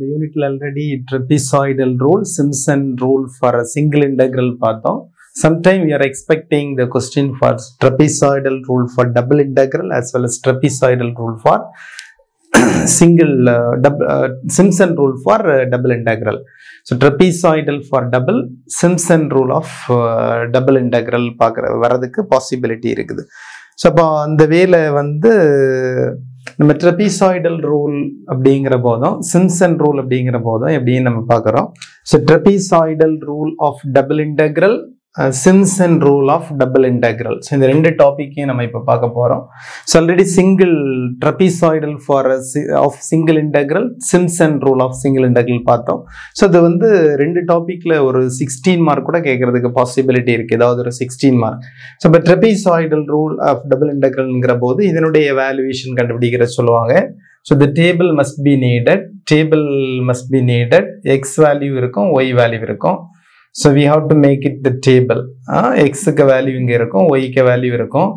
யூனிட்ல already trapezoidal rule Simpson rule for a single integral பார்த்தோம் sometime we are expecting the question for trapezoidal rule for double integral as well as trapezoidal rule for single uh, dub- uh, Simpson rule for uh, double integral. So trapezoidal for double, Simpson rule of uh, double integral பார்க்குற வரதுக்கு possibility இருக்குது so அப்போ அந்த வேல வந்து நம்ம trapezoidal rule அப்படிங்கிற போதும் சிம்சன் ரூல் அப்படிங்கிற போதும் எப்படின்னு நம்ம பார்க்குறோம் so trapezoidal rule of double integral Simpson rule of double integral so இந்த ரெண்டு டாப்பிக்கையும் நம்ம இப்போ பார்க்க போகிறோம் so already single trapezoidal for of single integral Simpson rule of single integral பார்த்தோம் ஸோ இது வந்து ரெண்டு டாப்பிக்கில் ஒரு சிக்ஸ்டீன் மார்க் கூட கேட்கறதுக்கு பாசிபிலிட்டி இருக்குது ஏதாவது ஒரு சிக்ஸ்டீன் மார்க் ஸோ இப்போ ட்ரெபிசாய்டல் ரூல் ஆஃப் டபுள் இன்டெக்ரல்ங்கிற போது இதனுடைய வேல்யூவேஷன் கண்டுபிடிக்கிற சொல்லுவாங்க so the table must be needed table must be needed X value இருக்கும் ஒய் வேல்யூ இருக்கும் so we have to make it the table எக்ஸுக்கு வேல்யூ இங்கே இருக்கும் ஒய்க்கு வேல்யூ இருக்கும்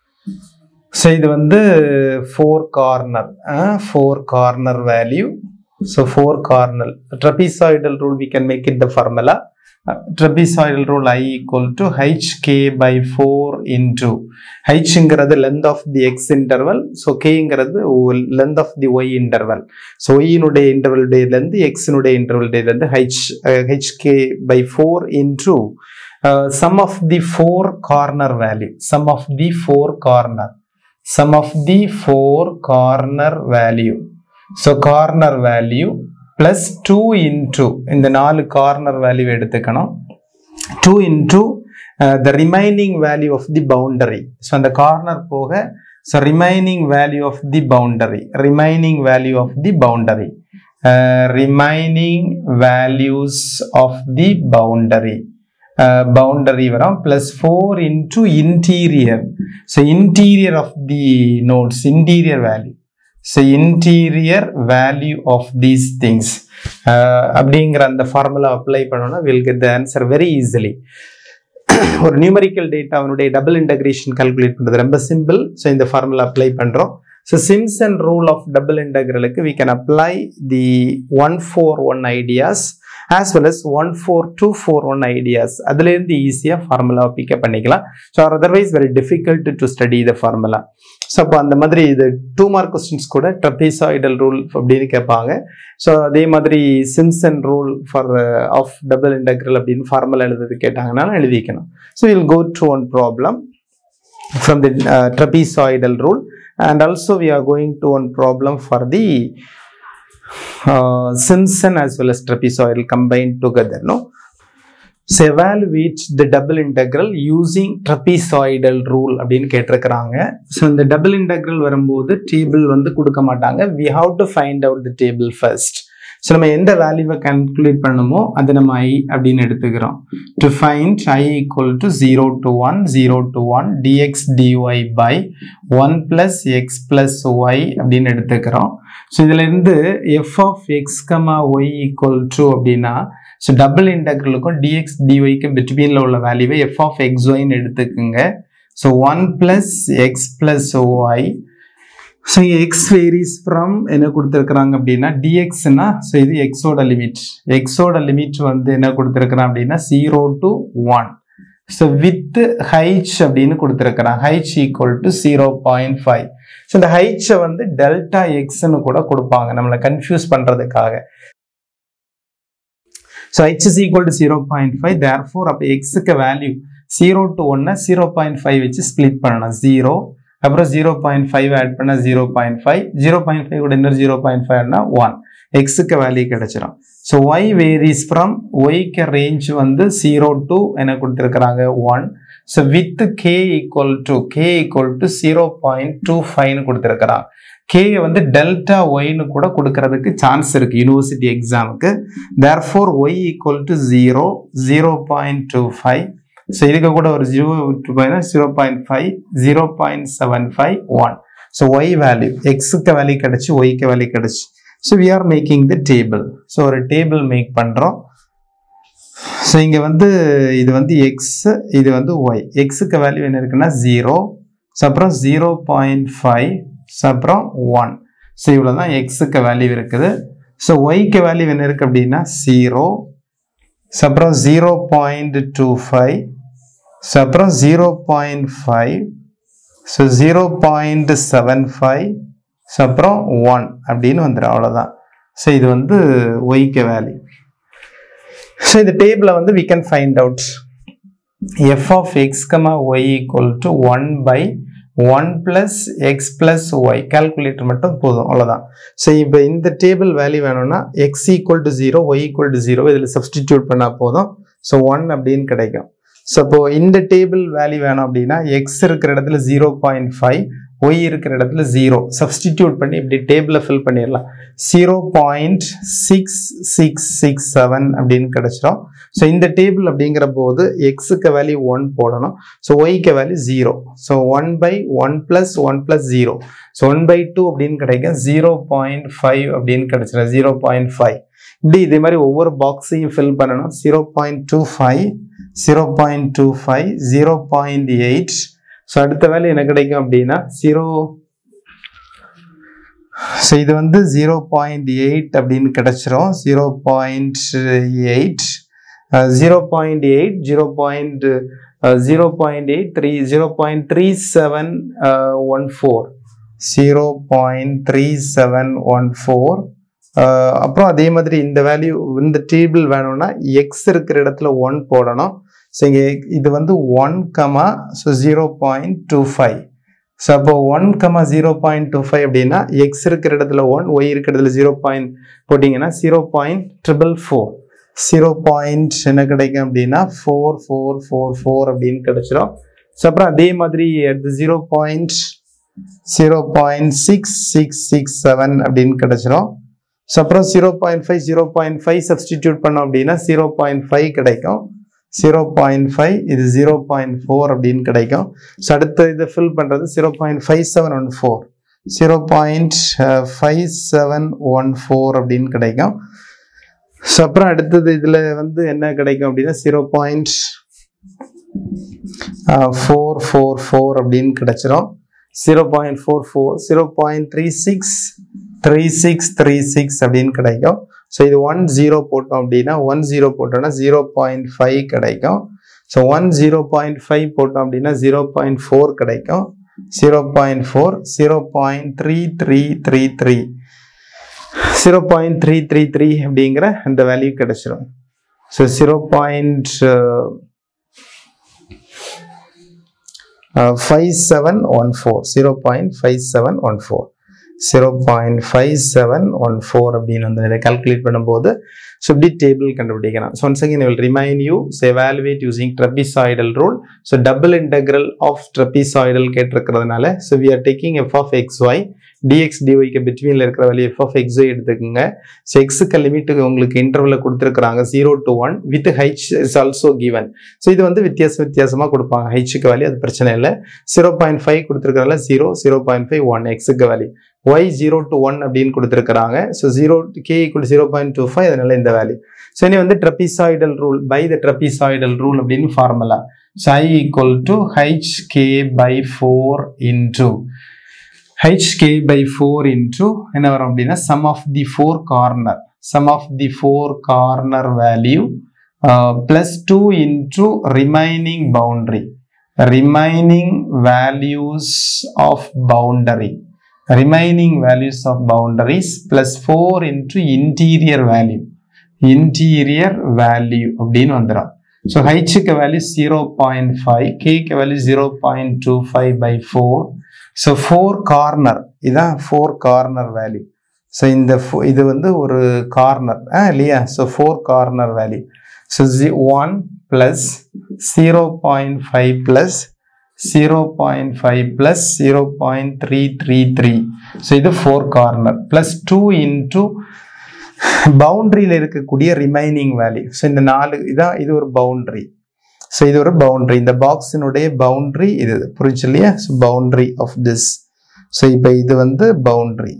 ஸோ இது வந்து four corner four corner value so four corner trapezoidal rule we can make it the formula trapezoidal rule I equal to H K by four into ஹெச்ங்கிறது length of the X interval so கேங்கிறது length of the Y interval so ஒய்யினுடைய இன்டர்வலுடைய length எக்ஸினுடைய இன்டர்வலுடைய length H H K by four into sum of the four corner value sum of the four corner sum of the four corner value so corner value plus two into இந்த நாலு corner value எடுத்துக்கணும் two into the remaining value of the boundary so அந்த corner போக so remaining value of the boundary remaining value of the boundary remaining values of the boundary boundary வரும் plus four into interior so interior of the nodes interior value so interior value of these things அப்படிங்கிற அந்த formula apply பண்ணோம்னா will get the answer very easily ஒரு numerical டேட்டாவினுடைய double integration calculate பண்ணுறது ரொம்ப simple so இந்த formula apply பண்ணுறோம் so Simpson rule of double இன்டகிரலுக்கு we can apply the one four one ideas as well as one four two four one ideas அதுலேருந்து ஈஸியாக formula pick up பண்ணிக்கலாம் so or otherwise very difficult to study the formula so அப்போ அந்த மாதிரி இது two mark questions கூட trapezoidal rule அப்படின்னு கேட்பாங்க ஸோ அதே மாதிரி Simpson rule for of double integral அப்படின்னு ஃபார்முலா எழுதுறது கேட்டாங்கன்னா எழுதிக்கணும் so will go to one problem from the uh, trapezoidal rule and also we are going to one problem for the uh, Simpson as well as trapezoidal combined together no so evaluate the double integral using trapezoidal rule அப்படின்னு கேட்டிருக்கிறாங்க so இந்த double integral வரும்போது table வந்து கொடுக்க மாட்டாங்க we have to find out the table first so நம்ம எந்த வேல்யூவை கால்குலேட் பண்ணணுமோ அதை நம்ம ஐ அப்படின்னு எடுத்துக்கிறோம் to find I equal to zero to one zero to one d x dy by one plus X plus Y அப்படின்னு எடுத்துக்கிறோம் ஸோ இதுல இருந்து F of X comma Y equal to அப்படின்னா ஸோ டபுள் இன்டெக்ரலுக்கும் டிஎக்ஸ் டிஒய்க்கும் பிட்வீனில் உள்ள வேல்யூவை எஃப் ஆஃப் எக்ஸ் ஒய்னு எடுத்துக்குங்க so one plus X plus Y so X varies from என்ன கொடுத்துருக்குறாங்க அப்படின்னா டிஎக்ஸ்னா ஸோ இது எக்ஸோட லிமிட் எக்ஸோட லிமிட் வந்து என்ன கொடுத்துருக்குறான் அப்படின்னா zero to one so with H அப்படின்னு கொடுத்துருக்குறான் H equal to zero point five so இந்த ஹைச்சை வந்து டெல்டா எக்ஸ்னு கூட கொடுப்பாங்க நம்மளை கன்ஃபியூஸ் பண்ணுறதுக்காக so H is equal to zero point five therefore அப்போ எக்ஸுக்கு வேல்யூ ஜீரோ டு ஒன்னை ஜீரோ பாயிண்ட் ஃபைவ் வச்சு ஸ்ப்ளிட் பண்ணணும் ஜீரோ அப்புறம் ஜீரோ பாயிண்ட் ஃபைவ் ஆட் பண்ணால் zero point five zero point five கூட இன்னொரு ஜீரோ பாயிண்ட் ஃபைவ்னா ஒன் எக்ஸுக்கு வேல்யூ கிடைச்சிரும் ஸோ ஒய் வேரிஸ் ஃப்ரம் ஒய்க்கு ரேஞ்ச் வந்து ஜீரோ டூ என்ன கொடுத்துருக்குறாங்க one so with K equal to K equal to zero point two ஃபைவ்னு கொடுத்துருக்குறாங்க கே வந்து டெல்டா ஒய்னு கூட கொடுக்கறதுக்கு சான்ஸ் இருக்கு யூனிவர்சிட்டி எக்ஸாமுக்கு therefore Y equal to zero zero point two five so இதுக்கு கூட ஒரு zero two point zero point five zero point seven five one so Y value எக்ஸுக்கு வேல்யூ கிடச்சி ஒய்க்கு வேல்யூ கிடச்சி so we are making the table so ஒரு table make பண்ணுறோம் ஸோ இங்கே வந்து இது வந்து எக்ஸ் இது வந்து ஒய் எக்ஸுக்கு வேல்யூ என்ன இருக்குன்னா ஜீரோ ஸோ அப்புறம் ஜீரோ பாயிண்ட் ஃபைவ் ஸோ அப்புறம் ஒன் ஸோ இவ்வளோ தான் எக்ஸுக்கு வேல்யூ இருக்குது ஸோ ஒய்க்கு வேல்யூ என்ன இருக்குது அப்படின்னா ஜீரோ ஸோ அப்புறம் zero point two five so அப்புறம் zero point five so zero point seven five so அப்புறம் ஒன் அப்படின்னு வந்துடும் அவ்வளோதான் ஸோ இது வந்து ஒய்க்கு வேல்யூ ஸோ இந்த டேபிளை வந்து we can find out F of X comma Y equal to one by one plus X plus Y calculator மட்டும் போதும் அவ்வளோதான் ஸோ இப்போ இந்த டேபிள் வேல்யூ வேணும்னா X equal to zero Y equal to zero இதில் சப்ஸ்டிடியூட் பண்ணால் போதும் so one அப்படின்னு கிடைக்கும் ஸோ இப்போ இந்த டேபிள் வேல்யூ வேணும் அப்படின்னா எக்ஸ் இருக்கிற இடத்துல ஜீரோ பாயிண்ட் ஃபைவ் ஒய் இருக்கிற இடத்துல ஜீரோ சப்ஸ்டிடியூட் பண்ணி இப்படி டேபிளை ஃபில் பண்ணிடலாம் zero point six six six seven அப்படின்னு கிடைச்சிரும் ஸோ இந்த டேபிள் அப்படிங்கிற போது எக்ஸுக்கு வேல்யூ ஒன் போடணும் ஸோ ஒய்க்கு value zero so one by one plus one plus zero so one by two அப்படின்னு கிடைக்கும் ஜீரோ பாயிண்ட் ஃபைவ் அப்படின்னு கிடைச்சிடும் ஜீரோ பாயிண்ட் ஃபைவ் இப்படி இதே மாதிரி ஒவ்வொரு பாக்ஸையும் ஃபில் பண்ணணும் zero point two five zero point two five zero point eight so அடுத்த வேல்யூ என்ன கிடைக்கும் அப்படின்னா ஜீரோ ஸோ இது வந்து ஜீரோ பாயிண்ட் எயிட் அப்படின்னு கிடைச்சிரும் zero point eight zero point eight zero point zero point eight three zero point three seven one four zero point three seven one four அப்புறம் அதே மாதிரி இந்த வேல்யூ இந்த டேபிள் வேணும்னா எக்ஸ் இருக்கிற இடத்துல ஒன் போடணும் ஸோ இங்கே இது வந்து one comma so zero point two five so அப்போ one comma zero point two five அப்படின்னா எக்ஸ் இருக்கிற இடத்துல ஒன் ஒய் இருக்கிற இடத்துல ஜீரோ பாயிண்ட் போட்டிங்கன்னா zero point triple four zero point என்ன கிடைக்கும் அப்படின்னா ஃபோர் ஃபோர் ஃபோர் ஃபோர் அப்படின்னு கிடைச்சிரும் ஸோ அப்புறம் அதே மாதிரி அடுத்து zero point zero point six six six seven அப்படின்னு கிடைச்சிரும் ஸோ அப்புறம் zero point five zero point five substitute பண்ணோம் அப்படின்னா ஜீரோ பாயிண்ட் ஃபைவ் கிடைக்கும் ஜீரோ பாயிண்ட் ஃபைவ் இது ஜீரோ பாயிண்ட் ஃபோர் அப்படின்னு கிடைக்கும் ஸோ அடுத்த இதை ஃபில் பண்ணுறது zero point five seven one four zero point five seven one four அப்படின்னு கிடைக்கும் ஸோ அப்புறம் அடுத்தது இதில் வந்து என்ன கிடைக்கும் அப்படின்னா zero point four four four அப்படின்னு கிடைச்சிரும் zero point four four zero point three six three six three six அப்படின்னு கிடைக்கும் ஸோ இது ஒன் ஜீரோ போட்டோம் அப்படின்னா ஒன் ஜீரோ போட்டோம்னா ஜீரோ பாயிண்ட் ஃபைவ் கிடைக்கும் so one zero point five போட்டோம் அப்படின்னா ஜீரோ பாயிண்ட் ஃபோர் கிடைக்கும் zero point four zero point three three three three zero point three three three அப்படிங்கிற அந்த வேல்யூ கிடைச்சிரும் so zero point five seven one four zero point five seven one four zero point five seven one four அப்படின்னு வந்து இதை calculate பண்ணும்போது so இப்படி table கண்டுபிடிக்கலாம் so once again will remind you so evaluate using trapezoidal rule so double integral of trapezoidal கேட்டிருக்கிறதுனால so we are taking F of X Y dx டிஒய்க்கு பிட்வீனில் இருக்கிற value F of X Y எடுத்துக்கோங்க so எக்ஸுக்கு லிமிட்டுக்கு உங்களுக்கு இன்டர்வலில் கொடுத்துருக்காங்க zero to one with H is also given so இது வந்து வித்தியாச வித்தியாசமாக கொடுப்பாங்க ஹைச்சுக்கு வேல்யூ அது பிரச்சனை இல்லை ஜீரோ பாயிண்ட் ஃபைவ் கொடுத்துருக்கறதுல zero zero point five one எக்ஸுக்கு value Y zero to one அப்படின்னு கொடுத்துருக்காங்க so zero K equal zero point two five அதனால இந்த வேல்யூ ஸோ இனி வந்து trapezoidal rule by the trapezoidal rule அப்படின்னு formula so I equal to H K by four into H K by four into என்ன வரும் அப்படின்னா sum of the four corner sum of the four corner value plus two into remaining boundary remaining values of boundary remaining values of boundaries plus 4 into interior value interior value அப்படின்னு வந்துடும் so ஹைச்சுக்கு value zero point five கேக்கு value zero point two five by four so four corner இதான் four corner value so இந்த இது வந்து ஒரு corner ஆ இல்லையா so four corner value so G one plus zero point five plus zero point five plus zero point three three three so இது four corner plus two into பவுண்டரியில் இருக்கக்கூடிய remaining value so இந்த நாலு இதான் இது ஒரு பவுண்டரி ஸோ இது ஒரு பவுண்டரி இந்த பாக்ஸினுடைய பவுண்டரி இது புரிஞ்சு இல்லையா so boundary of this so இப்போ இது வந்து பவுண்டரி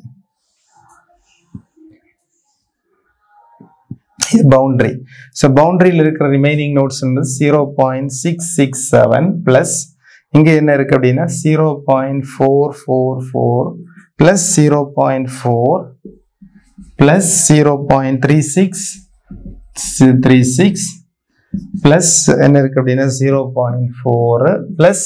இது பவுண்டரி ஸோ பவுண்டரியில் இருக்கிற remaining nodes zero point six six seven plus இங்கே என்ன இருக்கு அப்படின்னா zero point four four four plus zero point four plus 0.36 plus என்ன இருக்கு அப்படின்னா 0.4 plus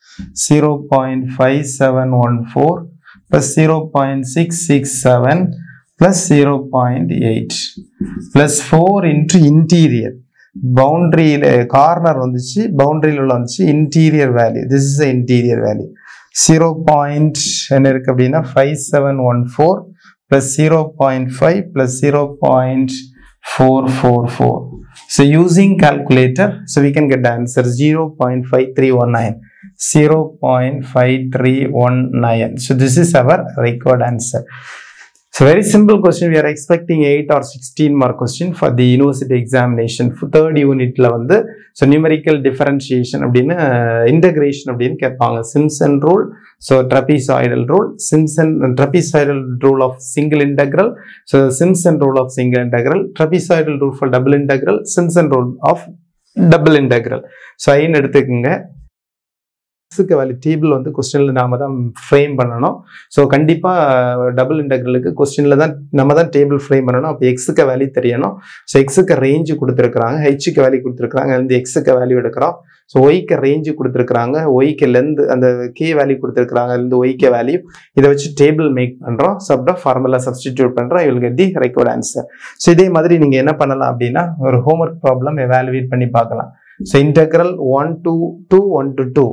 0.5714 plus 0.667 plus 0.8 plus 4 into interior பவுண்டரியில் கார்னர் வந்துச்சு பவுண்டரியில் உள்ள வந்துச்சு interior value this is interior value zero point என்ன இருக்கு அப்படின்னா five seven one four plus zero point five plus zero point four four four so using calculator so we can get answer zero point five three one nine zero point five three one nine so this is our required answer So very simple question. We are expecting 8 or 16 mark question for the university examination. For third unitல வந்து so numerical differentiation அப்படின்னு integration அப்படின்னு கேட்பாங்க Simpson rule, so trapezoidal rule, Simpson trapezoidal rule of single integral, so Simpson rule of single integral, trapezoidal rule for double integral, Simpson rule of double integral. So ஐன்னு எடுத்துக்கோங்க எக்ஸுக்கு value table வந்து கொஸ்டினில் நாம தான் frame பண்ணணும் so கண்டிப்பாக double இன்டெக்ரலுக்கு கொஸ்டினில் தான் நம்ம தான் டேபிள் ஃப்ரேம் பண்ணணும் அப்போ எக்ஸுக்கு வேல்யூ தெரியணும் ஸோ எக்ஸுக்கு ரேஞ்சு கொடுத்துருக்குறாங்க ஹெச்சுக்கு வேல்யூ கொடுத்துருக்குறாங்க அதுலேருந்து எக்ஸுக்கு வேல்யூ எடுக்கிறோம் ஸோ ஒய்க்கு ரேஞ்சு கொடுத்துருக்குறாங்க ஒய்க்கு லென்த் அந்த கே வேல்யூ கொடுத்துருக்குறாங்க அதுலேருந்து ஒய்க்கு வேல்யூ இதை வச்சு டேபிள் மேக் பண்ணுறோம் ஸோ அப்புறம் ஃபார்முலா சப்ஸ்டிடியூட் பண்ணுறோம் we'll get the required answer so இதே மாதிரி நீங்கள் என்ன பண்ணலாம் அப்படின்னா ஒரு ஹோம்ஒர்க் ப்ராப்ளம் எவாலுவேட் பண்ணி பார்க்கலாம் so integral one to two one to two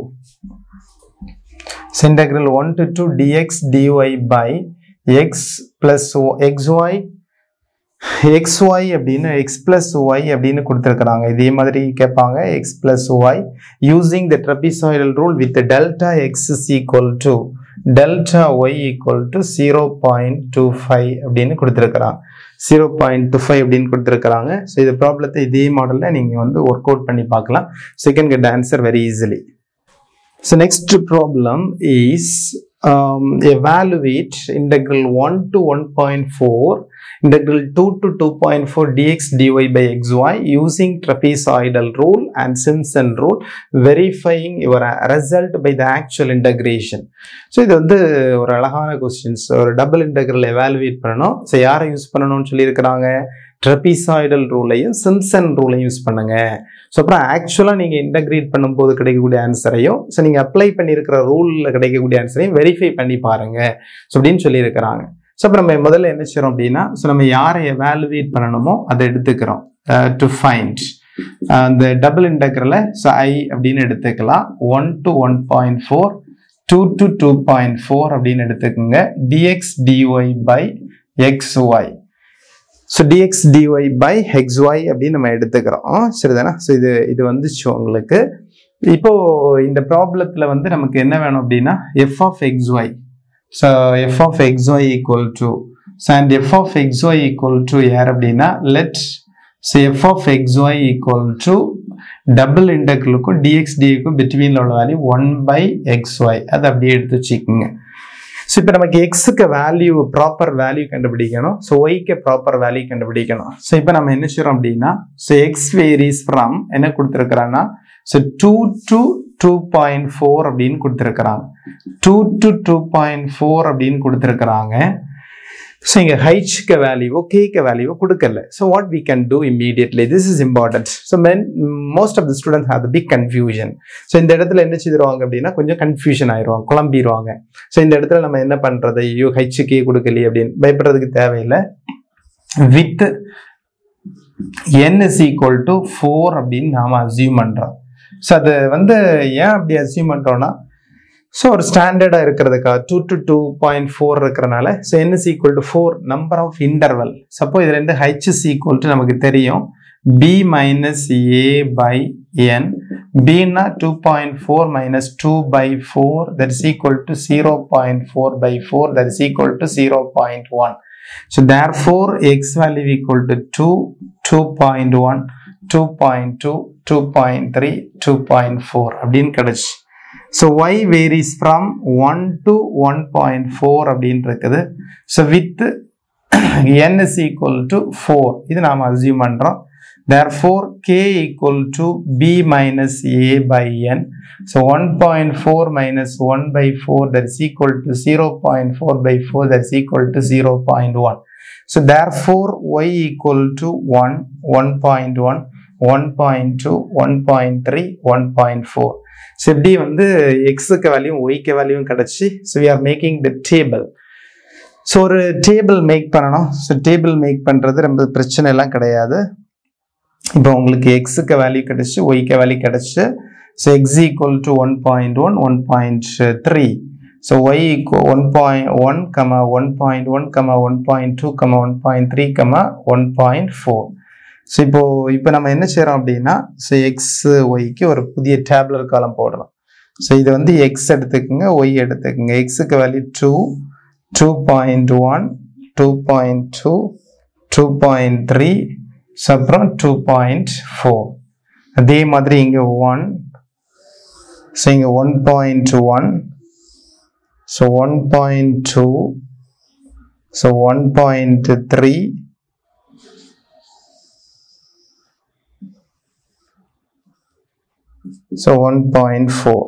So integral 1 to 2 dx dy by x plus o- xy xy அப்படின்னு x plus y அப்படின்னு கொடுத்துருக்குறாங்க இதே மாதிரி கேட்பாங்க x plus y using the trapezoidal rule with the delta x is equal to delta y equal to 0.25 அப்படின்னு கொடுத்துருக்குறாங்க zero point two five அப்படின்னு கொடுத்துருக்குறாங்க ஸோ இது ப்ராப்ளத்தை இதே மாடலில் நீங்கள் வந்து ஒர்க் அவுட் பண்ணி பார்க்கலாம் second get answer very easily So next problem is um, evaluate integral 1 to 1.4, integral 2 to 2.4 dx dy by xy using trapezoidal rule and Simpson rule, verifying your result by the actual integration. So இது வந்து ஒரு அழகான questions ஒரு double integral evaluate பண்ணணும் so யாரை use பண்ணணும்னு சொல்லியிருக்கிறாங்க trapezoidal ரூலையும் சிம்சன் ரூலையும் யூஸ் பண்ணுங்க ஸோ அப்புறம் ஆக்சுவலாக நீங்கள் இன்டகிரேட் பண்ணும்போது கிடைக்கக்கூடிய ஆன்சரையும் ஸோ நீங்கள் அப்ளை பண்ணியிருக்கிற ரூலில் கிடைக்கக்கூடிய ஆன்சரையும் வெரிஃபை பண்ணி பாருங்க ஸோ அப்படின்னு சொல்லியிருக்கிறாங்க ஸோ அப்போ நம்ம முதல்ல என்ன செய்றோம் அப்படின்னா ஸோ நம்ம யாரை எவாலுவேட் பண்ணணுமோ அதை எடுத்துக்கிறோம் டு ஃபைண்ட் அந்த டபுள் இன்டெக்ரலை ஸோ ஐ அப்படின்னு எடுத்துக்கலாம் one to one point four two to two point four அப்படின்னு எடுத்துக்கோங்க dx dy by X Y so dx dy by X Y அப்படின்னு நம்ம எடுத்துக்கிறோம் சரிதானே ஸோ இது இது வந்துச்சு உங்களுக்கு இப்போ இந்த ப்ராப்ளத்தில் வந்து நமக்கு என்ன வேணும் அப்படின்னா F of X Y so F of X Y equal to so and F of X Y equal to யார் அப்படின்னா let so F of X Y equal to double இன்டெக்ரலுக்கும் டிஎக்ஸ் டிக்கும் பிட்வீனில் உள்ள வேல்யூ ஒன் பை எக்ஸ்ஒய் அதை அப்படியே எடுத்து வச்சுக்கோங்க ஸோ இப்போ நமக்கு எக்ஸுக்கு வேல்யூ ப்ராப்பர் வேல்யூ கண்டுபிடிக்கணும் ஸோ ஒய்க்கு ப்ராப்பர் வேல்யூ கண்டுபிடிக்கணும் ஸோ இப்போ நம்ம என்ன செய்றோம் அப்படின்னா ஸோ எக்ஸ் வேரிஸ் ஃப்ரம் என்ன கொடுத்துருக்குறாங்கன்னா so two to two point four அப்படின்னு கொடுத்துருக்குறாங்க two to two point four அப்படின்னு கொடுத்துருக்குறாங்க ஸோ இங்கே ஹைச்சுக்கு வேல்யூவோ கேக்கு வேல்யூவோ கொடுக்கல so what we can do immediately this is important so men most of the student have the big confusion so இந்த இடத்துல என்ன செய்திருவாங்க அப்படின்னா கொஞ்சம் கன்ஃபியூஷன் ஆயிடுவாங்க குழம்பிடுவாங்க ஸோ இந்த இடத்துல நம்ம என்ன பண்றது ஐயோ ஹைச்சுக்கே கொடுக்கலையே அப்படின்னு பயப்படுறதுக்கு தேவையில்லை with N is equal to four அப்படின்னு நாம அசியூம் பண்றோம் ஸோ அது வந்து ஏன் அப்படி அசியூம் பண்றோம்னா ஸோ ஒரு ஸ்டாண்டர்டாக இருக்கிறதுக்கா two to two point four இருக்கிறனால so N is equal to four number of interval suppose இதுல இருந்து ஹைச் இஸ் ஈக்குவல் டு நமக்கு தெரியும் B minus A by N பின்னா two point four minus two by four that is equal to zero point four by four that is equal to zero point one so therefore X value equal to two two point one two point two two point three two point four அப்படின்னு கிடைச்சு so Y varies from one to one point four அப்படின்னு இருக்குது so with N is equal to four இது நாம் assume பண்ணுறோம் therefore K equal to B minus A by N so one point four minus one by four that is equal to zero point four by four that is equal to zero point one so therefore Y equal to one one point one one point two one point three one point four so இப்படி வந்து எக்ஸுக்கு value ஒய்க்கு வேல்யூவும் கிடச்சி so we are making the table so ஒரு table make பண்ணணும் so table make பண்ணுறது ரொம்ப பிரச்சனை எல்லாம் கிடையாது இப்போ உங்களுக்கு எக்ஸுக்கு வேல்யூ கிடச்சி ஒய்க்கு வேல்யூ கிடச்சி so X equal to one point one one point three so Y equal one point one comma one point one comma one point two comma one point three comma one point four so இப்போ இப்போ நம்ம என்ன செய்கிறோம் அப்படின்னா so X ஒய்க்கு ஒரு புதிய டேப்லர் காலம் போடுறோம் ஸோ இது வந்து எக்ஸ் எடுத்துக்கோங்க ஒய் எடுத்துக்கோங்க எக்ஸுக்கு value two two point one two point two two point three so அப்புறம் டூ பாயிண்ட் ஃபோர் அதே மாதிரி இங்கே ஒன் ஸோ இங்கே one point one so one point two so one point three so one point four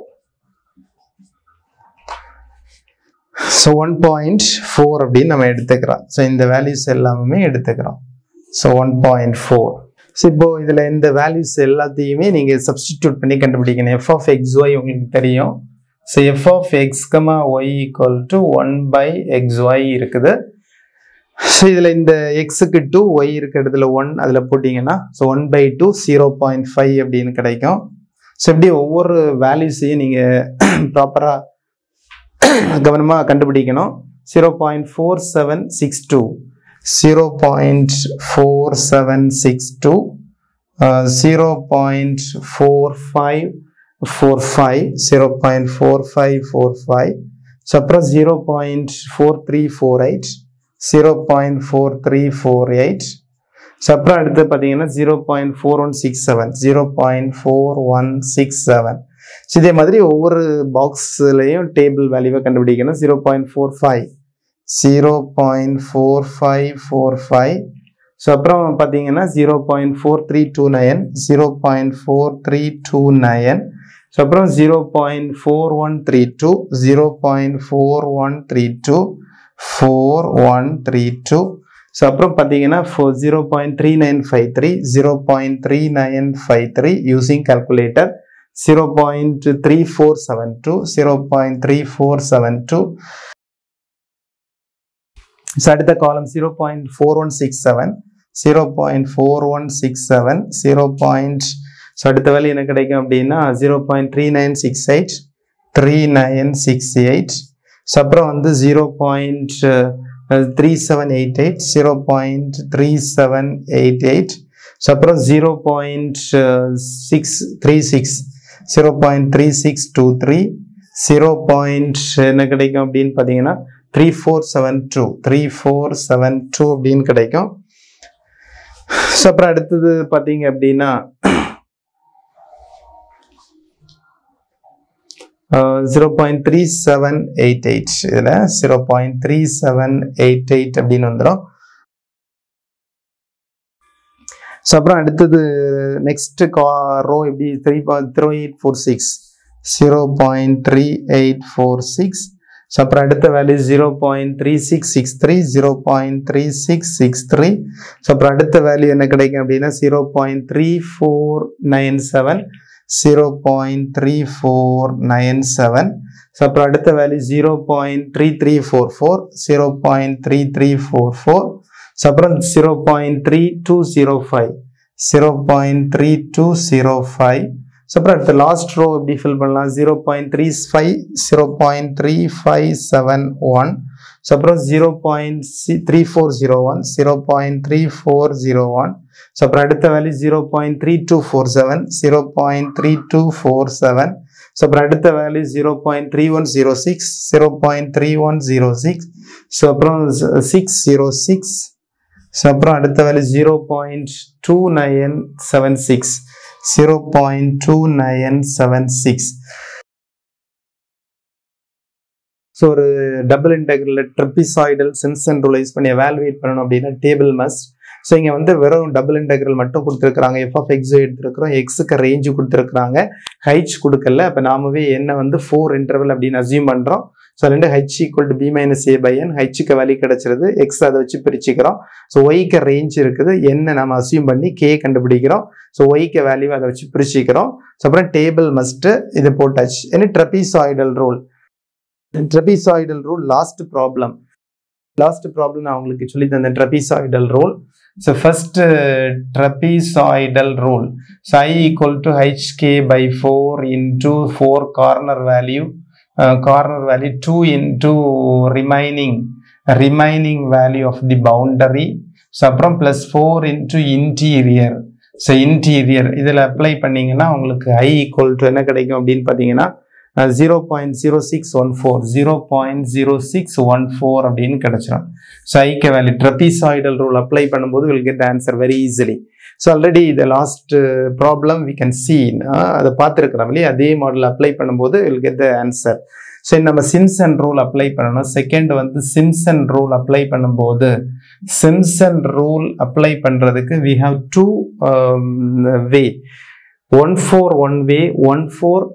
so one point four அப்படின்னு நம்ம எடுத்துக்கிறோம் so இந்த values எல்லாமே எடுத்துக்கிறோம் so one point four so இப்போ இதில் இந்த வேல்யூஸ் எல்லாத்தையுமே நீங்கள் சப்ஸ்டிடியூட் பண்ணி கண்டுபிடிக்கணும் எஃப் ஆஃப் எக்ஸ் ஒய் உங்களுக்கு தெரியும் so F of X comma Y equal to one by X Y இருக்குது ஸோ இதில் இந்த எக்ஸுக்கு டூ ஒய் இருக்க இடத்துல ஒன் அதில் போட்டிங்கன்னா so one by two zero point five அப்படின்னு கிடைக்கும் ஸோ இப்படி ஒவ்வொரு வேல்யூஸையும் நீங்கள் ப்ராப்பராக கவனமாக கண்டுபிடிக்கணும் zero point four seven six two zero point four seven six two zero point four five four five zero point four five four five so அப்புறம் zero point four three four eight zero point four three four eight so அப்புறம் அடுத்து பார்த்தீங்கன்னா zero point four one six seven zero point four one six seven so இதே மாதிரி ஒவ்வொரு பாக்ஸ்லையும் table வேல்யூவை கண்டுபிடிக்கணும் zero point four five zero point four five four five so அப்புறம் பார்த்தீங்கன்னா zero point four three two nine zero point four three two nine so அப்புறம் zero point four one three two zero point four one three two four one three two so அப்புறம் பார்த்தீங்கன்னா four zero point three nine five three zero point three nine five three using calculator zero point three four seven two zero point three four seven two so அடுத்த column zero point four one six seven zero point four one six seven zero point so அடுத்த வேலை என்ன கிடைக்கும் அப்படின்னா zero point three nine six eight three nine six eight so அப்புறம் வந்து zero point three seven eight eight zero point three seven eight eight so அப்புறம் zero point six three six zero point three six two three zero point என்ன கிடைக்கும் அப்படின்னு பார்த்தீங்கன்னா three four seven two three four seven two அப்படின்னு கிடைக்கும் so அப்புறம் அடுத்தது பார்த்தீங்க அப்படின்னா zero point three seven eight eight இதில் zero point three seven eight eight அப்படின்னு வந்துடும் ஸோ அப்புறம் அடுத்தது நெக்ஸ்ட் கா ரோ எப்படி three three eight four six zero point three eight four six so அப்புறம் அடுத்த value zero point three six six three zero point three six six three so அப்புறம் அடுத்த வேல்யூ என்ன கிடைக்கும் அப்படின்னா zero point three four nine seven zero point three four nine seven so அப்புறம் அடுத்த value zero point three three four four zero point three three four four so அப்புறம் zero point three two zero five zero point three two zero five so அப்புறம் அடுத்த last row எப்படி fill பண்ணலாம் zero point three five zero point three five seven one so அப்புறம் zero point C three four zero one zero point three four zero one so அப்புறம் அடுத்த value zero point three two four seven zero point three two four seven so அப்புறம் அடுத்த value zero point three one zero six zero point three one zero six so அப்புறம் six zero six so அப்புறம் அடுத்த value zero point two nine seven six zero point two nine seven six so ஒரு double integral trapezoidal சென்சென்ட்ரலைஸ் பண்ணி evaluate பண்ணணும் அப்படின்னா table must so இங்கே வந்து வெறும் டபுள் இன்டெகிரல் மட்டும் கொடுத்துருக்காங்க எஃப் ஆஃப் எக்ஸ் எடுத்துருக்கிறோம் எக்ஸுக்கு ரேஞ்சு கொடுத்துருக்குறாங்க ஹைச் கொடுக்கல அப்போ நாமவே என்ன வந்து ஃபோர் இன்டர்வல் அப்படின்னு அசியூம் பண்ணுறோம் ஸோ ரெண்டு h equal to B minus A by n ஹெச்சுக்கு வேல்யூ கிடைச்சிருது எக்ஸ் அதை வச்சு பிரிச்சுக்கிறோம் ஸோ ஒய்க்கு ரேஞ்ச் இருக்குது என்ன நம்ம அசியூம் பண்ணி கே கண்டுபிடிக்கிறோம் ஸோ ஒய்க்கு வேல்யூ அதை வச்சு பிரிச்சுக்கிறோம் ஸோ அப்புறம் டேபிள் மஸ்ட்டு இது போட்டாச்சு என்ன trapezoidal rule trapezoidal rule last problem last problem நான் உங்களுக்கு சொல்லி தந்தேன் trapezoidal rule so first trapezoidal rule so I equal to h k by four into four corner value corner value two into remaining remaining value of the boundary so அப்புறம் plus four into interior so interior இதில் apply பண்ணீங்கன்னா உங்களுக்கு I equal to என்ன கிடைக்கும் அப்படின்னு பார்த்தீங்கன்னா zero point zero six one four zero point zero six one four அப்படின்னு கிடைச்சிடும் ஸோ ஐக்க வேல்யூ ட்ரபீசாய்டல் ரூல் அப்ளை பண்ணும்போது will get answer very easily so already இந்த last problem we can see அதை பார்த்துருக்கிறோம் இல்லையா அதே மாடல் அப்ளை பண்ணும்போது will get the answer so நம்ம சிம்சன் ரூல் அப்ளை பண்ணணும் செகண்ட் வந்து சிம்சன் ரூல் அப்ளை பண்ணும்போது சிம்சன் ரூல் அப்ளை பண்ணுறதுக்கு we have to way one four one way one four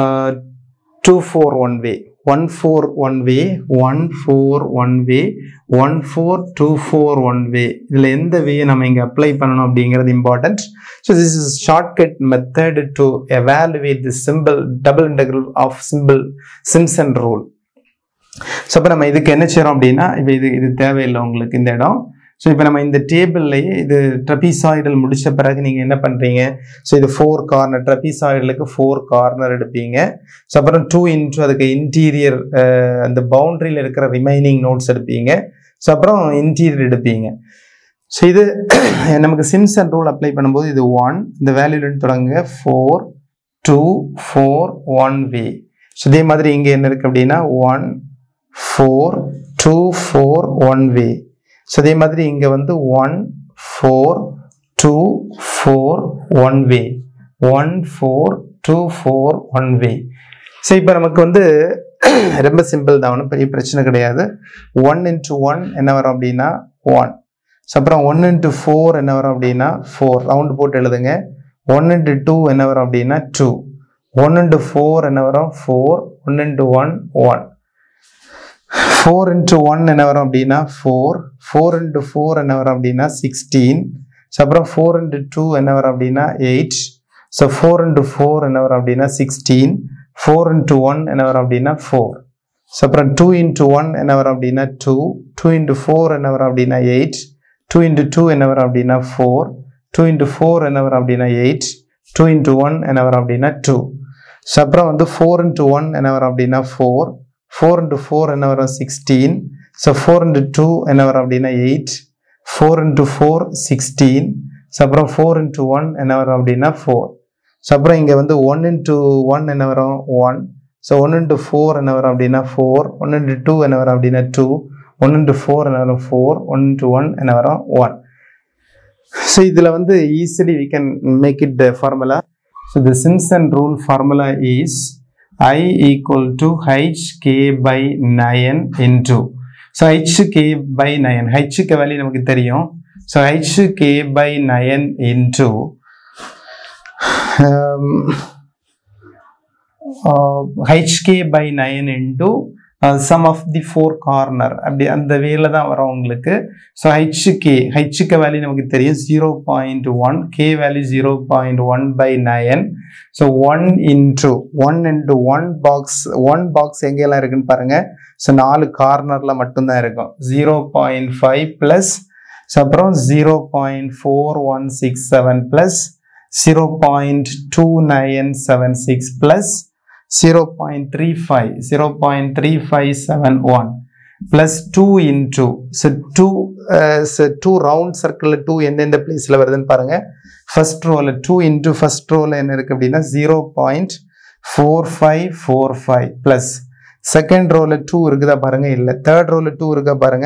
two four one way one four one way one four one way one four two four one way இதில் எந்த வேயை நம்ம இங்கே apply பண்ணணும் அப்படிங்கிறது important so this is shortcut method to evaluate the simple double integral of simple Simpson rule so அப்போ நம்ம இதுக்கு என்ன செய்கிறோம் அப்படின்னா இப்போ இது இது தேவையில்லை உங்களுக்கு இந்த இடம் ஸோ இப்போ நம்ம இந்த டேபிள்லையே இது ட்ரபீசாய்டல் முடிச்ச பிறகு நீங்கள் என்ன பண்ணுறீங்க ஸோ இது ஃபோர் கார்னர் ட்ரபீசாய்டலுக்கு ஃபோர் கார்னர் எடுப்பீங்க ஸோ அப்புறம் டூ இன்ட்டு அதுக்கு இன்டீரியர் அந்த பவுண்டரியில் இருக்கிற ரிமைனிங் நோட்ஸ் எடுப்பீங்க ஸோ அப்புறம் இன்டீரியர் எடுப்பீங்க ஸோ இது நமக்கு சிம்சன் ரூல் அப்ளை பண்ணும்போது இது ஒன் இந்த வேல்யூலேருந்து தொடங்குங்க four two four one way so இதே மாதிரி இங்கே என்ன இருக்குது அப்படின்னா one four two four one way so அதே மாதிரி இங்கே வந்து one four two four one way one four two four one way so இப்போ நமக்கு வந்து ரொம்ப சிம்பிள் தான் ஒன்றும் பெரிய பிரச்சனை கிடையாது ஒன் இன்ட்டு ஒன் என்ன வரும் அப்படின்னா ஒன் ஸோ அப்புறம் ஒன் இன்ட்டு ஃபோர் என்ன வரும் அப்படின்னா ஃபோர் ரவுண்டு போட்டு எழுதுங்க ஒன் இன்ட்டு டூ என்ன வரும் அப்படின்னா டூ ஒன் இன்ட்டு ஃபோர் என்ன வரும் four one into one one four into one என்ன வரும் அப்படின்னா ஃபோர் ஃபோர் இன்ட்டு ஃபோர் என்ன வரும் அப்படின்னா சிக்ஸ்டீன் ஸோ அப்புறம் ஃபோர் இன்ட்டு டூ என்ன வரும் அப்படின்னா eight so four into four என்ன வரும் அப்படின்னா சிக்ஸ்டீன் ஃபோர் இன்ட்டு ஒன் என்ன வரும் அப்படின்னா ஃபோர் ஸோ அப்புறம் டூ இன்ட்டு ஒன் என்ன வரும் அப்படின்னா டூ டூ இன்ட்டு ஃபோர் என்ன வரும் அப்படின்னா எயிட் டூ இன்ட்டு டூ என்ன வரும் அப்படின்னா ஃபோர் டூ இன்ட்டு ஃபோர் என்ன வரும் அப்படின்னா எயிட் டூ இன்ட்டு ஒன் என்ன வரும் அப்படின்னா டூ ஸோ அப்புறம் வந்து ஃபோர் இன்ட்டு ஒன் என்ன வரும் அப்படின்னா ஃபோர் ஃபோர் இன்ட்டு ஃபோர் என்ன வரும் sixteen so four into two என்ன வரும் அப்படின்னா eight four into four sixteen so அப்புறம் ஃபோர் இன்ட்டு ஒன் என்ன வரும் அப்படின்னா ஃபோர் ஸோ அப்புறம் இங்கே வந்து ஒன் இன்ட்டு ஒன் என்ன வரும் one so one into four என்ன வரும் அப்படின்னா ஃபோர் ஒன் இன்ட்டு டூ என்ன வரும் அப்படின்னா டூ ஒன் இன்ட்டு ஃபோர் என்ன வரும் ஃபோர் ஒன் இன்ட்டு ஒன் என்ன வரும் ஒன் ஸோ இதில் வந்து easily we can make it the formula so the Simpson rule formula is i equal to hk by 9 into so hk by 9 h க்கு value நமக்கு தெரியும் so hk by 9 into um, uh, hk by 9 into sum of the four corner அப்படி அந்த வேல தான் வரும் உங்களுக்கு so H K ஹெச்சுக்கு value நமக்கு தெரியும் zero point one k value zero point one by nine so one into one into one box one box எங்கெல்லாம் இருக்குன்னு பாருங்க ஸோ நாலு கார்னரில் மட்டும்தான் இருக்கும் zero point five plus so அப்புறம் zero point four one six seven plus zero point two nine seven six plus 0.35 0.3571 plus 2 into so 2 uh, so 2 round circle 2 எந்தெந்த பிளேஸ்ல வருதுன்னு பாருங்க ஃபர்ஸ்ட் ரோல 2 into ஃபர்ஸ்ட் ரோல என்ன இருக்கு அப்படின்னா 0.4545 plus செகண்ட் ரோல 2 இருக்குதா பாருங்க இல்ல தேர்ட் ரோல 2 இருக்கா பாருங்க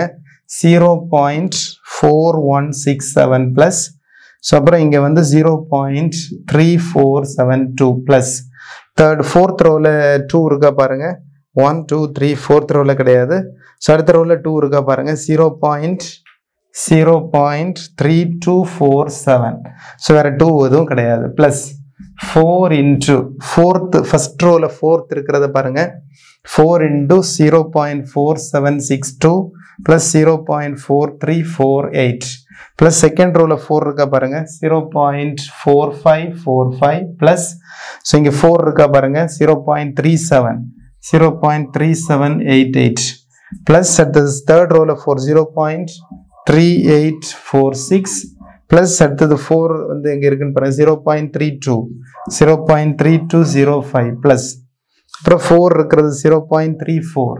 0.4167 plus ஸோ அப்புறம் இங்கே வந்து zero point three four seven two plus third fourth ரோவில் டூ இருக்கா பாருங்க ஒன் டூ த்ரீ ஃபோர்த் ரோவில் கிடையாது ஸோ அடுத்த ரோவில் டூ இருக்கா பாருங்க zero point zero point three two four seven so வேறு டூ எதுவும் கிடையாது plus four into fourth first ரோவில் ஃபோர்த் இருக்கிறத பாருங்க four into zero point four seven six two plus zero point four three four eight plus second ரோவில் four இருக்கா பாருங்க zero point four five four five plus so இங்கே four இருக்கா பாருங்க zero point three seven zero point three seven eight eight plus at the third ரோவில் four zero point three eight four six plus அடுத்தது four வந்து எங்கே இருக்குன்னு பாருங்க zero point three two zero point three two zero five plus அப்புறம் four இருக்கிறது zero point three four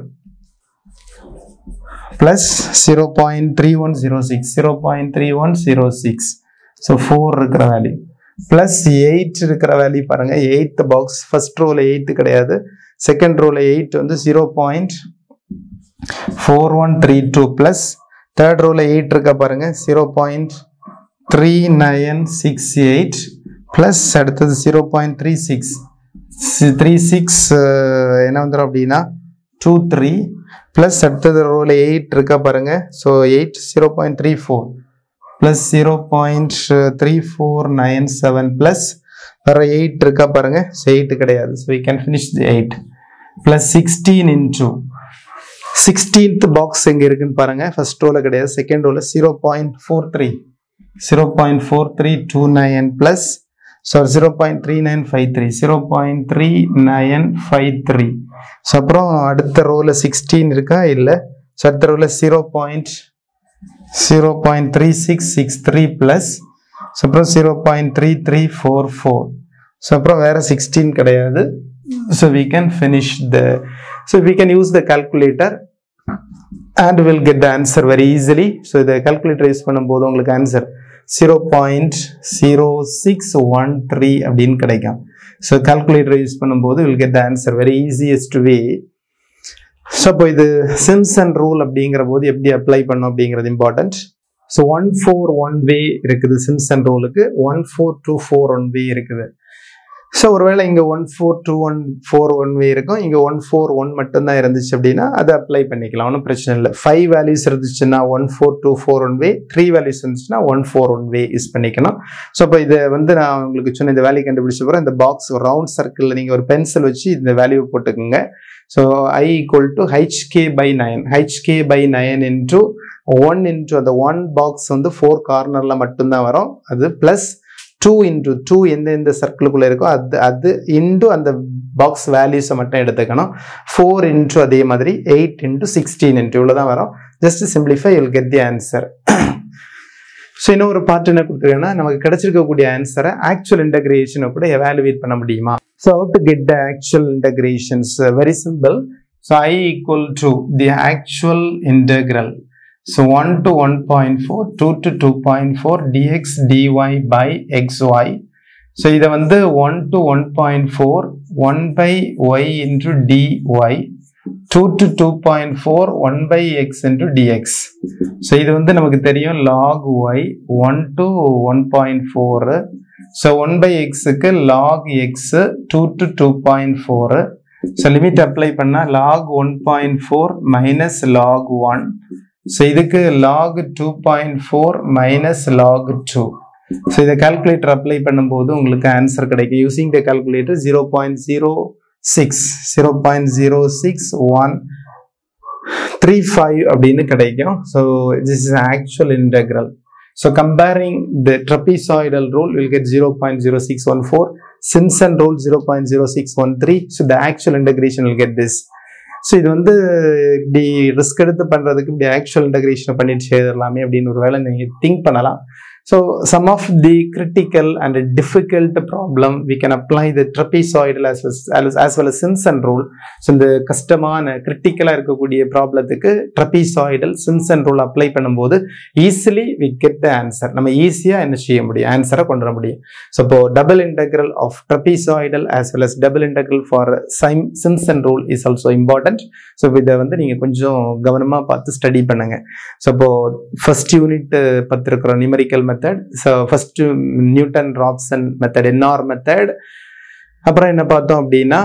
plus zero point three one zero six zero point three one zero six so four இருக்கிற value plus eight இருக்கிற value பாருங்க eighth box first ரோவில் eight கிடையாது second ரோவில் eight வந்து zero point four one three two plus third ரோவில் eight இருக்கா பாருங்க zero point three nine six eight plus அடுத்தது zero point three six three six என்ன வந்துடும் அப்படின்னா டூ த்ரீ ப்ளஸ் அடுத்தது ரோவில் எயிட் இருக்கா பாருங்க so eight zero point three four plus zero point three four nine seven plus வேற eight இருக்கா பாருங்க ஸோ எயிட் கிடையாது so we can finish the eight plus sixteen into sixteenth box எங்க இருக்குன்னு பாருங்க ஃபர்ஸ்ட் ரோல கிடையாது செகண்ட் ரோல zero point four three zero point four three two nine plus so zero point three nine five three zero point three nine five three so அப்புறம் அடுத்த ரோல sixteen இருக்கா இல்லை ஸோ அடுத்த ரோல zero point zero point three six six three plus so அப்புறம் zero point three three four four so அப்புறம் வேற சிக்ஸ்டீன் கிடையாது so we can finish the so we can use the calculator and will get the answer very easily so இதை calculator use பண்ணும்போது உங்களுக்கு answer zero point zero six one three அப்படின்னு கிடைக்கும் so calculator use பண்ணும்போது will get the answer very easiest way so இப்போ இது Simpson rule அப்படிங்கிற போது எப்படி அப்ளை பண்ணும் அப்படிங்கிறது important so one four one way இருக்குது சிம்சன் ரூலுக்கு one four two four one way இருக்குது ஸோ ஒருவேளை இங்கே one four two one four one way இருக்கும் இங்கே ஒன் ஃபோர் ஒன் மட்டும்தான் இருந்துச்சு அப்படின்னா அதை அப்ளை பண்ணிக்கலாம் ஒன்றும் பிரச்சனை இல்லை ஃபைவ் வேல்யூஸ் இருந்துச்சுன்னா one four two four one way three values இருந்துச்சுன்னா one four one way use பண்ணிக்கணும் ஸோ இப்போ இதை வந்து நான் உங்களுக்கு சொன்ன இந்த வேல்யூ கண்டுபிடிச்ச பிறகு இந்த பாக்ஸ் ஒரு ரவுண்ட் சர்க்கிளில் நீங்கள் ஒரு பென்சில் வச்சு இந்த வேல்யூ போட்டுக்கோங்க so I equal to h k by nine h k by nine into one into அந்த ஒன் பாக்ஸ் வந்து ஃபோர் கார்னரில் மட்டும்தான் வரும் அது ப்ளஸ் டூ இன்டூ டூ எந்த எந்த சர்க்கிளுக்குள்ளே இருக்கோ அது அது இன்டூ அந்த பாக்ஸ் வேல்யூஸை மட்டும் எடுத்துக்கணும் ஃபோர் இன்டூ அதே மாதிரி எயிட் இன்டூ சிக்ஸ்டீன் இன்டூ இவ்வளோ தான் வரும் just simplify will get the answer so இன்னொரு பார்ட் என்ன கொடுத்துருக்கேன்னா நமக்கு கிடைச்சிருக்கக்கூடிய ஆன்சரை ஆக்சுவல் இன்டகிரேஷனை கூட எவாலுவேட் பண்ண முடியுமா so how to get the actual integrations uh, very simple so i equal to the actual integral so 1 to 1.4 2 to 2.4 dx dy by xy so இதை வந்து 1 to 1.4 1 by y into dy 2 to 2.4 1 by x into dx so இது வந்து நமக்கு தெரியும் log y 1 to 1.4 so one by எக்ஸுக்கு log x two to two point four so limit apply பண்ணால் log one point four minus log one so இதுக்கு log two point four minus log two so இதை calculator apply பண்ணும்போது உங்களுக்கு answer கிடைக்கும் using the calculator zero point zero six zero point zero six one three five அப்படின்னு கிடைக்கும் so this is actual integral So comparing the trapezoidal rule, we'll get 0.0614. Simpson rule 0.0613. So the actual integration will get this. So இது வந்து இப்படி risk எடுத்து பண்ணுறதுக்கு இப்படி actual integration பண்ணிட்டு செய்திடலாமே அப்படின்னு ஒரு வேலை நீங்கள் திங்க் பண்ணலாம் so some of the critical and difficult problem we can apply the trapezoidal as as well Simpson rule so இந்த கஷ்டமான கிரிட்டிக்கலாக இருக்கக்கூடிய ப்ராப்ளத்துக்கு ட்ரபிசாய்டல் சிம்சன் ரூல் அப்ளை பண்ணும்போது easily we get the answer நம்ம ஈஸியாக என்ன செய்ய முடியும் ஆன்சரை கொண்டு வர முடியும் ஸோ இப்போ double integral of trapezoidal as well as double integral for same Simpson rule is also important so இதை வந்து நீங்கள் கொஞ்சம் கவனமாக பார்த்து ஸ்டடி பண்ணுங்க ஸோ இப்போ ஃபர்ஸ்ட் யூனிட் பார்த்துருக்குறோம் numerical method so first Newton Raphson method NR method அப்புறம் என்ன பார்த்தோம் அப்படின்னா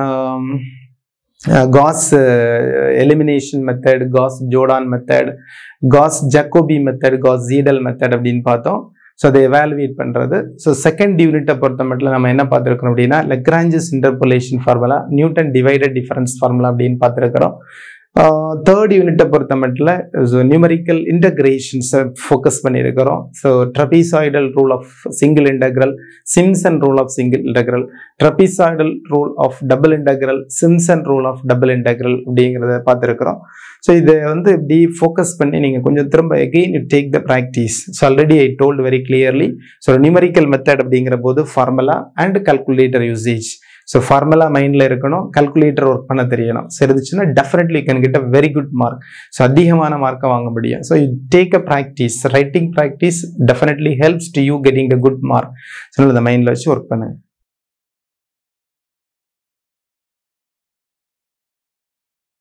Gauss elimination method Gauss Jordan method Gauss Jacobi method Gauss Seidel method அப்படின்னு பார்த்தோம் ஸோ அதை எவாலுவேட் பண்ணுறது ஸோ செகண்ட் யூனிட்டை பொறுத்த மட்டும் நம்ம என்ன பார்த்துருக்கோம் அப்படின்னா Lagrange's interpolation formula Newton divided difference formula அப்படின்னு பார்த்துருக்கிறோம் தேர்ட் யூனிட்டை பொறுத்த மட்டும் ஸோ நியூமரிக்கல் இன்டகிரேஷன்ஸை ஃபோக்கஸ் பண்ணியிருக்கிறோம் so trapezoidal rule of single integral Simpson rule of single integral trapezoidal rule of double integral Simpson rule of double integral அப்படிங்கிறத பார்த்துருக்குறோம் so இதை வந்து இப்படி ஃபோக்கஸ் பண்ணி நீங்கள் கொஞ்சம் திரும்ப again you take the practice so already I told very clearly so numerical method அப்படிங்கிற போது formula and calculator usage so formula மைண்டில் இருக்கணும் கல்குலேட்டர் ஒர்க் பண்ண தெரியணும் சரி இருந்துச்சுன்னா definitely can get a very good mark so அதிகமான மார்க்கை வாங்க முடியும் so you take a practice writing practice definitely helps to you getting a good mark so இந்த மைண்டில் வச்சு ஒர்க் பண்ணுங்க